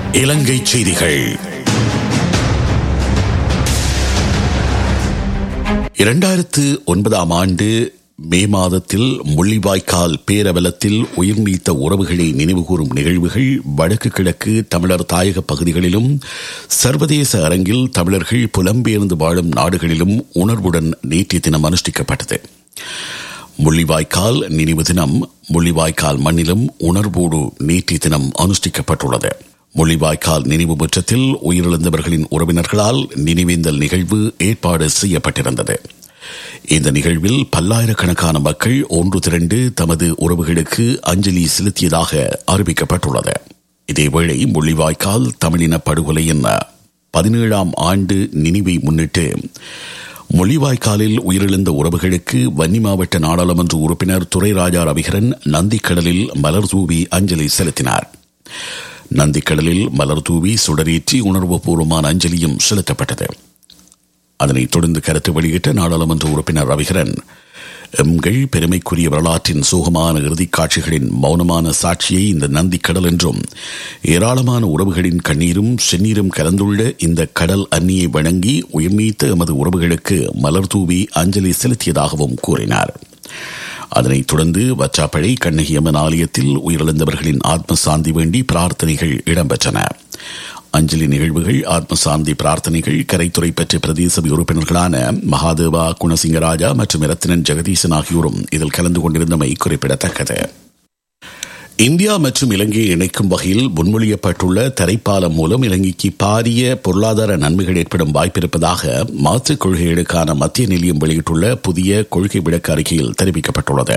இலங்கை செய்திகள் இரண்டாயிரத்து ஒன்பதாம் ஆண்டு மே மாதத்தில் முள்ளிவாய்க்கால் பேரவலத்தில் உயிர் நீத்த உறவுகளை நினைவுகூரும் நிகழ்வுகள் வடக்கு கிழக்கு தமிழர் தாயக பகுதிகளிலும் சர்வதேச அரங்கில் தமிழர்கள் புலம்பெயர்ந்து வாழும் நாடுகளிலும் உணர்வுடன் நேற்றைய தினம் அனுஷ்டிக்கப்பட்டது முள்ளிவாய்க்கால் நினைவு தினம் முள்ளிவாய்க்கால் மண்ணிலும் உணர்வோடு நேற்றைய தினம் அனுஷ்டிக்கப்பட்டுள்ளது முள்ளிவாய்க்கால் நினைவு முற்றத்தில் உயிரிழந்தவர்களின் உறவினர்களால் நினைவேந்தல் நிகழ்வு ஏற்பாடு செய்யப்பட்டிருந்தது இந்த நிகழ்வில் பல்லாயிரக்கணக்கான மக்கள் ஒன்று திரண்டு தமது உறவுகளுக்கு அஞ்சலி செலுத்தியதாக அறிவிக்கப்பட்டுள்ளது இதேவேளை முள்ளிவாய்க்கால் தமிழின படுகொலையின் பதினேழாம் ஆண்டு நினைவை முன்னிட்டு மொழிவாய்க்காலில் உயிரிழந்த உறவுகளுக்கு வன்னி மாவட்ட நாடாளுமன்ற உறுப்பினர் துரைராஜா ரவிகரன் நந்திக்கடலில் மலர் தூவி அஞ்சலி செலுத்தினார் நந்திக்கடலில் மலர் தூவி சுடரேற்றி உணர்வுபூர்வமான அஞ்சலியும் செலுத்தப்பட்டது அதனைத் தொடர்ந்து கருத்து வெளியிட்ட நாடாளுமன்ற உறுப்பினர் ரவிகரன் எம்கள் பெருமைக்குரிய வரலாற்றின் சோகமான இறுதிக் காட்சிகளின் மௌனமான சாட்சியை இந்த நந்திக்கடல் என்றும் ஏராளமான உறவுகளின் கண்ணீரும் செந்நீரும் கலந்துள்ள இந்த கடல் அன்னியை வணங்கி உயிர்நீத்த எமது உறவுகளுக்கு மலர் தூவி அஞ்சலி செலுத்தியதாகவும் கூறினார் அதனைத் தொடர்ந்து வச்சாப்பழை கண்ணகியம்மன் ஆலயத்தில் உயிரிழந்தவர்களின் ஆத்ம சாந்தி வேண்டி பிரார்த்தனைகள் இடம்பெற்றன அஞ்சலி நிகழ்வுகள் ஆத்மசாந்தி பிரார்த்தனைகள் கரைத்துறை பெற்ற பிரதேச சபை உறுப்பினர்களான மகாதேவா குணசிங்கராஜா மற்றும் ரத்தினன் ஜெகதீசன் ஆகியோரும் இதில் கலந்து கொண்டிருந்தமை குறிப்பிடத்தக்கது இந்தியா மற்றும் இலங்கையை இணைக்கும் வகையில் முன்மொழியப்பட்டுள்ள தரைப்பாலம் மூலம் இலங்கைக்கு பாரிய பொருளாதார நன்மைகள் ஏற்படும் வாய்ப்பிருப்பதாக மாற்றுக் கொள்கைகளுக்கான மத்திய நிலையம் வெளியிட்டுள்ள புதிய கொள்கை விளக்க அறிக்கையில் தெரிவிக்கப்பட்டுள்ளது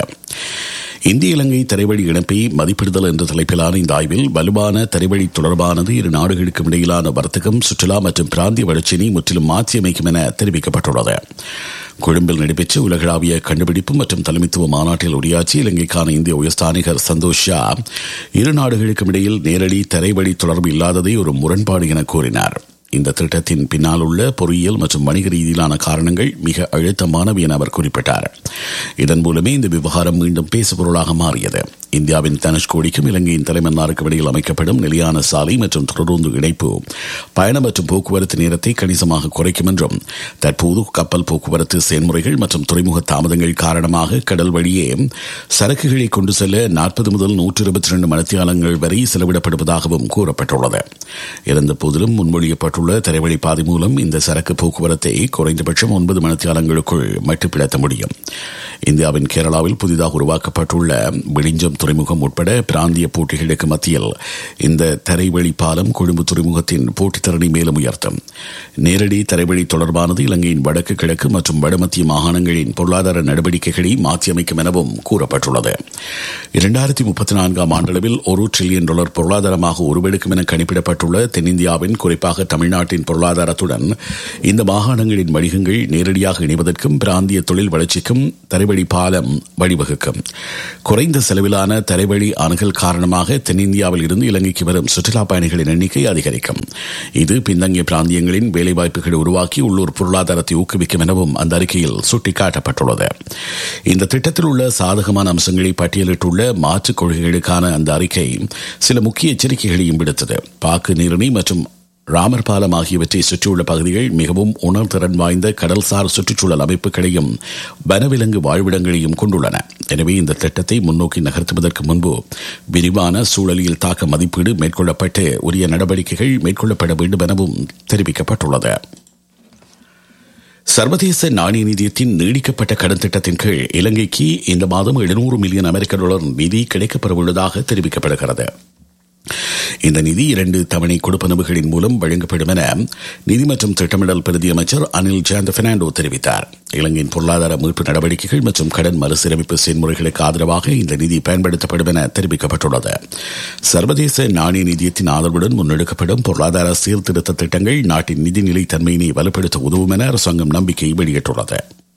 இந்திய இலங்கை தரைவழி இணைப்பை மதிப்பிடுதல் என்ற தலைப்பிலான இந்த ஆய்வில் வலுவான தரைவழி தொடர்பானது இரு நாடுகளுக்கும் இடையிலான வர்த்தகம் சுற்றுலா மற்றும் பிராந்திய வளர்ச்சியினை முற்றிலும் மாற்றியமைக்கும் என தெரிவிக்கப்பட்டுள்ளது கொழும்பில் நடைபெற்ற உலகளாவிய கண்டுபிடிப்பு மற்றும் தலைமைத்துவ மாநாட்டில் உரையாற்றி இலங்கைக்கான இந்திய உயர்ஸ்தானிகர் சந்தோஷ் ஷா இரு நாடுகளுக்கும் இடையில் நேரடி தரைவழி தொடர்பு இல்லாததை ஒரு முரண்பாடு என கூறினார் இந்த திட்டத்தின் பின்னால் உள்ள பொறியியல் மற்றும் வணிக ரீதியிலான காரணங்கள் மிக அழுத்தமானவை என அவர் குறிப்பிட்டார் இதன் மூலமே இந்த விவகாரம் மீண்டும் பேசுபொருளாக மாறியது இந்தியாவின் தனுஷ்கோடிக்கும் இலங்கையின் தலைமன்னாருக்கும் இடையில் அமைக்கப்படும் நிலையான சாலை மற்றும் தொடர்ந்து இணைப்பு பயண மற்றும் போக்குவரத்து நேரத்தை கணிசமாக குறைக்கும் என்றும் தற்போது கப்பல் போக்குவரத்து செயல்முறைகள் மற்றும் துறைமுக தாமதங்கள் காரணமாக கடல் வழியே சரக்குகளை கொண்டு செல்ல நாற்பது முதல் நூற்று இருபத்தி ரெண்டு மணித்தியாலங்கள் வரை செலவிடப்படுவதாகவும் கூறப்பட்டுள்ளது இருந்த போதிலும் முன்மொழியப்பட்டுள்ள தரைவழி பாதை மூலம் இந்த சரக்கு போக்குவரத்தை குறைந்தபட்சம் ஒன்பது மணித்தியாலங்களுக்குள் மட்டுப்படுத்த முடியும் இந்தியாவின் கேரளாவில் புதிதாக உருவாக்கப்பட்டுள்ள விழிஞ்சம் துறைமுகம் உட்பட பிராந்திய போட்டிகளுக்கு மத்தியில் இந்த தரைவழி பாலம் கொழும்பு துறைமுகத்தின் போட்டித்திறனை மேலும் உயர்த்தும் நேரடி தரைவழி தொடர்பானது இலங்கையின் வடக்கு கிழக்கு மற்றும் வடமத்திய மாகாணங்களின் பொருளாதார நடவடிக்கைகளை மாற்றியமைக்கும் எனவும் கூறப்பட்டுள்ளது இரண்டாயிரத்தி முப்பத்தி நான்காம் ஆண்டளவில் ஒரு டிரில்லியன் டாலர் பொருளாதாரமாக உருவெடுக்கும் என கணிப்பிடப்பட்டுள்ள தென்னிந்தியாவின் குறிப்பாக தமிழ்நாட்டின் பொருளாதாரத்துடன் இந்த மாகாணங்களின் வணிகங்கள் நேரடியாக இணைவதற்கும் பிராந்திய தொழில் வளர்ச்சிக்கும் தரைவழி பாலம் வழிவகுக்கும் குறைந்த செலவிலான தரைவழி அணுகல் காரணமாக தென்னிந்தியாவில் இருந்து இலங்கைக்கு வரும் சுற்றுலா பயணிகளின் எண்ணிக்கை அதிகரிக்கும் இது பின்தங்கிய பிராந்தியங்களின் வேலைவாய்ப்புகளை உருவாக்கி உள்ளூர் பொருளாதாரத்தை ஊக்குவிக்கும் எனவும் அந்த அறிக்கையில் சுட்டிக்காட்டப்பட்டுள்ளது இந்த திட்டத்தில் உள்ள சாதகமான அம்சங்களை பட்டியலிட்டுள்ள மாற்றுக் கொள்கைகளுக்கான அந்த அறிக்கை சில முக்கிய எச்சரிக்கைகளையும் விடுத்தது பாக்கு நீரணி மற்றும் ராமர் பாலம் ஆகியவற்றை சுற்றியுள்ள பகுதிகள் மிகவும் உணர்திறன் வாய்ந்த கடல்சார் சுற்றுச்சூழல் அமைப்புகளையும் வனவிலங்கு வாழ்விடங்களையும் கொண்டுள்ளன எனவே இந்த திட்டத்தை முன்னோக்கி நகர்த்துவதற்கு முன்பு விரிவான சூழலியல் தாக்க மதிப்பீடு மேற்கொள்ளப்பட்டு உரிய நடவடிக்கைகள் மேற்கொள்ளப்பட வேண்டும் எனவும் தெரிவிக்கப்பட்டுள்ளது சர்வதேச நாணய நிதியத்தின் நீடிக்கப்பட்ட கடன் திட்டத்தின் கீழ் இலங்கைக்கு இந்த மாதம் எழுநூறு மில்லியன் அமெரிக்க டாலர் நிதி கிடைக்கப்பெறவுள்ளதாக தெரிவிக்கப்படுகிறது இந்த நிதி இரண்டு தவணை கொடுப்பனவுகளின் மூலம் வழங்கப்படும் என நிதி மற்றும் திட்டமிடல் பிரதி அமைச்சர் அனில் ஜெயந்த பெர்னாண்டோ தெரிவித்தார் இலங்கையின் பொருளாதார மீட்பு நடவடிக்கைகள் மற்றும் கடன் மறுசீரமைப்பு செயல்முறைகளுக்கு ஆதரவாக இந்த நிதி பயன்படுத்தப்படும் என தெரிவிக்கப்பட்டுள்ளது சர்வதேச நாணய நிதியத்தின் ஆதரவுடன் முன்னெடுக்கப்படும் பொருளாதார சீர்திருத்த திட்டங்கள் நாட்டின் நிதி நிலைத்தன்மையினை வலுப்படுத்த உதவும் என அரசாங்கம் நம்பிக்கை வெளியிட்டுள்ளது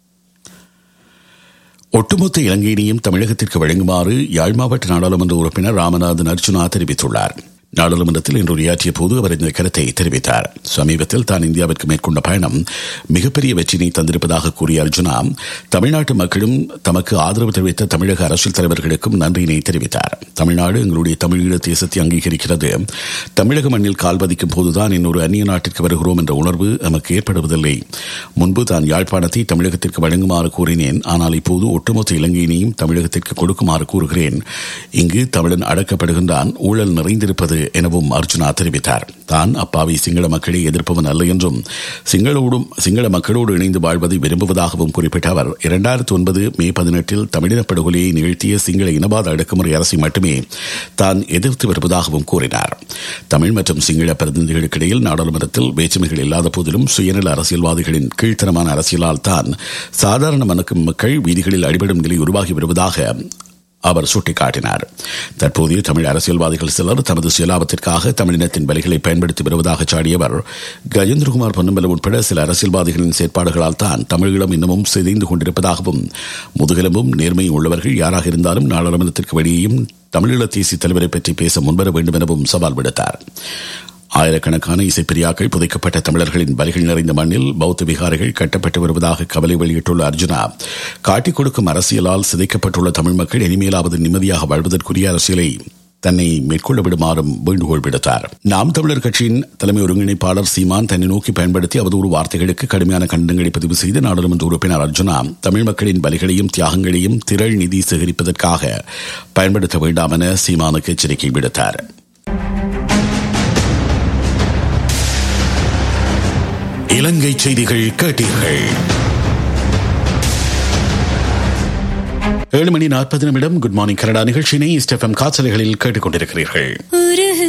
ஒட்டுமொத்த இலங்கையினையும் தமிழகத்திற்கு வழங்குமாறு யாழ் மாவட்ட நாடாளுமன்ற உறுப்பினர் ராமநாதன் அர்ஜுனா தெரிவித்துள்ளார் நாடாளுமன்றத்தில் இன்று உரையாற்றிய போது அவர் இந்த கருத்தை தெரிவித்தார் சமீபத்தில் தான் இந்தியாவிற்கு மேற்கொண்ட பயணம் மிகப்பெரிய வெற்றினை தந்திருப்பதாக கூறிய அர்ஜுனா தமிழ்நாட்டு மக்களும் தமக்கு ஆதரவு தெரிவித்த தமிழக அரசியல் தலைவர்களுக்கும் நன்றியினை தெரிவித்தார் தமிழ்நாடு எங்களுடைய தமிழீழ தேசத்தை அங்கீகரிக்கிறது தமிழக மண்ணில் கால் பதிக்கும் போதுதான் இன்னொரு அந்நிய நாட்டிற்கு வருகிறோம் என்ற உணர்வு நமக்கு ஏற்படுவதில்லை முன்பு தான் யாழ்ப்பாணத்தை தமிழகத்திற்கு வழங்குமாறு கூறினேன் ஆனால் இப்போது ஒட்டுமொத்த இலங்கையினையும் தமிழகத்திற்கு கொடுக்குமாறு கூறுகிறேன் இங்கு தமிழன் அடக்கப்படுகின்றான் ஊழல் நிறைந்திருப்பது எனவும் அர்ஜுனா தெரிவித்தார் தான் அப்பாவி சிங்கள மக்களை எதிர்ப்பவன் அல்ல என்றும் சிங்களோடும் சிங்கள மக்களோடு இணைந்து வாழ்வதை விரும்புவதாகவும் குறிப்பிட்ட அவர் இரண்டாயிரத்தி ஒன்பது மே பதினெட்டில் தமிழின படுகொலையை நிகழ்த்திய சிங்கள இனவாத அடக்குமுறை அரசை மட்டுமே தான் எதிர்த்து வருவதாகவும் கூறினார் தமிழ் மற்றும் சிங்கள பிரதிநிதிகளுக்கிடையில் நாடாளுமன்றத்தில் வேற்றுமைகள் இல்லாத போதிலும் சுயநல அரசியல்வாதிகளின் கீழ்த்தரமான அரசியலால் தான் சாதாரண மக்கள் வீதிகளில் அடிபடும் நிலை உருவாகி வருவதாக அவர் சுட்டிக்காட்டினார் தற்போதைய தமிழ் அரசியல்வாதிகள் சிலர் தமது சுயலாபத்திற்காக தமிழினத்தின் வலிகளை பயன்படுத்தி வருவதாக சாடியவர் கஜேந்திரகுமார் பொன்னம்பலம் உட்பட சில அரசியல்வாதிகளின் செயற்பாடுகளால் தான் தமிழீழம் இன்னமும் சிதைந்து கொண்டிருப்பதாகவும் முதுகெலும்பும் நேர்மையும் உள்ளவர்கள் யாராக இருந்தாலும் நாடாளுமன்றத்திற்கு வெளியேயும் தமிழீழ தேசிய தலைவரை பற்றி பேச முன்வர வேண்டும் எனவும் சவால் விடுத்தார் ஆயிரக்கணக்கான இசைப்பிரியாக்கள் புதைக்கப்பட்ட தமிழர்களின் பலிகள் நிறைந்த மண்ணில் பௌத்த விகாரைகள் கட்டப்பட்டு வருவதாக கவலை வெளியிட்டுள்ள அர்ஜுனா காட்டிக் கொடுக்கும் அரசியலால் சிதைக்கப்பட்டுள்ள தமிழ் மக்கள் இனிமேலாவது நிம்மதியாக வாழ்வதற்குரிய அரசியலை தன்னை மேற்கொள்ள விடுமாறும் வேண்டுகோள் விடுத்தார் நாம் தமிழர் கட்சியின் தலைமை ஒருங்கிணைப்பாளர் சீமான் தன்னை நோக்கி பயன்படுத்தி அவதூறு வார்த்தைகளுக்கு கடுமையான கண்டனங்களை பதிவு செய்த நாடாளுமன்ற உறுப்பினர் அர்ஜுனா தமிழ் மக்களின் பலிகளையும் தியாகங்களையும் திரள் நிதி சேகரிப்பதற்காக பயன்படுத்த வேண்டாம் என சீமானுக்கு எச்சரிக்கை விடுத்தார் இலங்கை செய்திகள் கேட்டீர்கள் ஏழு மணி நாற்பது நிமிடம் குட் மார்னிங் கனடா நிகழ்ச்சியினை ஸ்டெஃபம் காய்ச்சலைகளில் கேட்டுக் கொண்டிருக்கிறீர்கள்